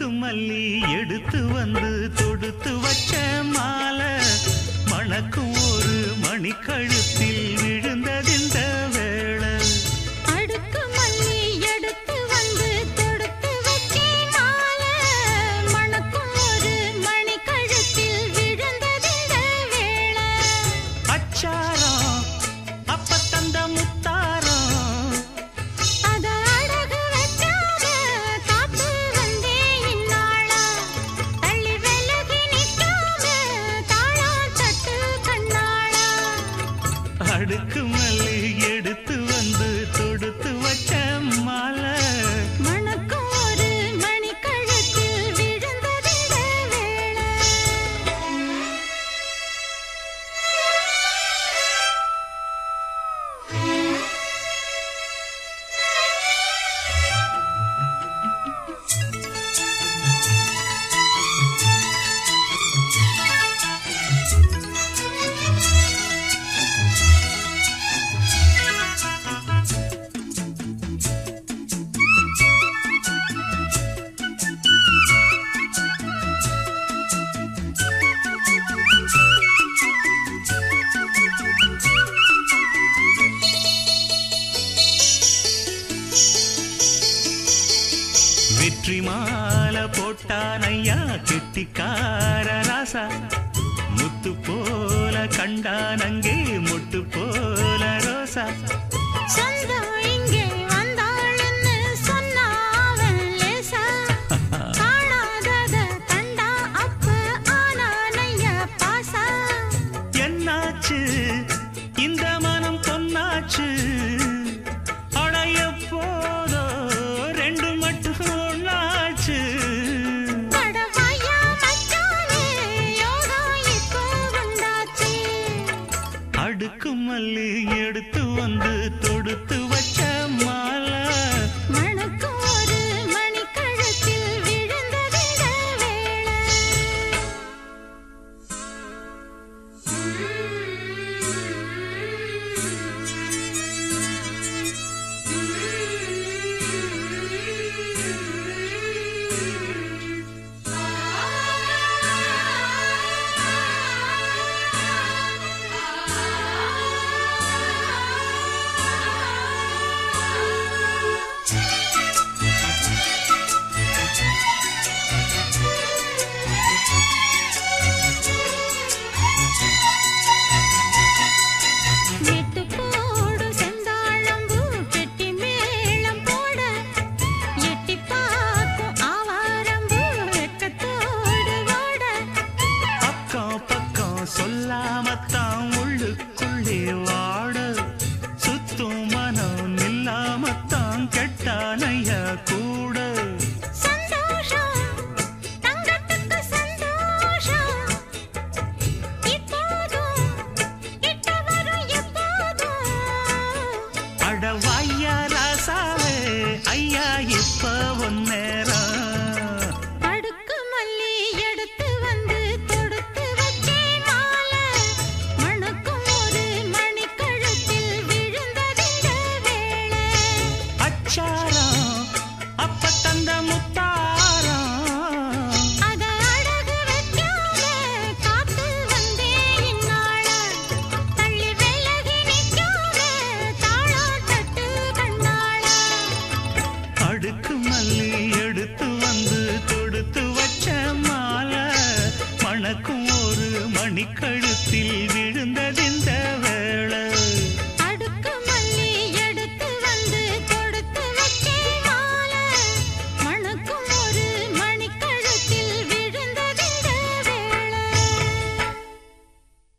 மல்லி எடுத்து வந்து தொடுத்து வச்ச மாலை மணக்கும் ஒரு மணிக்கழுத்தில் விழுந்ததிந்த வேளை அடுக்கு மல்லி எடுத்து வந்து தொடுத்து வச்சேன் மாலை மணக்கும் ஒரு மணி கழுத்தில் விழுந்ததிந்த வேளை அச்சாரம் அப்ப தந்த முத்தாரம் அத அழகு வச்சாக காத்து வந்தே இந்நாளா தள்ளி விலகி நிற்காம தாளா தட்டு கண்ணாளா அடுக்கு மல்லி எடுத்து வந்து தொடுத்து வச்ச மாலை மணக்கும் ஒரு மணி கழுத்தில் விழுந்ததிந்த வேளை வெற்றி மாலை போட்டான் ஐயா கெட்டிக்கார ராசா முத்து போல கண்டான் அங்கே முட்டு போல ரோசா சொந்தம் இங்கே வந்தாள்னு சொன்னா அவன் லேசா. காணாதத கண்டா அப்ப ஆனானையா பாசா. என்னாச்சு இந்த மனம் பொன்னாச்சு அடைய போதோ ரெண்டு மட்டும் ஒண்ணாச்சு கடவாயா மச்சானே, யோகம் இப்போ வந்தாச்சு. அடுக்கு மல்லி எடுத்து வந்து தொடுத்து வச்ச மாலை மணக்கும் ஒரு மணிக்கழுத்தில் விழுந்ததிந்த வேளை. நெட்டு போடு செந்தாழம்பூ கெட்டி மேளம் போட எட்டி பார்க்கும் ஆவாரம்பூ வெக்கத்தோடு ஓட அக்கம் பக்கம் சொல்லாமத்தான் உள்ளுக்குள்ளே வாட சுத்தும் மனம் நில்லாமத்தான் கெட்டானையா கூட சந்தோஷம் தங்கத்துக்கு சந்தோஷம் இப்போதும் கிட்ட வரும் எப்போதும் அடவாய்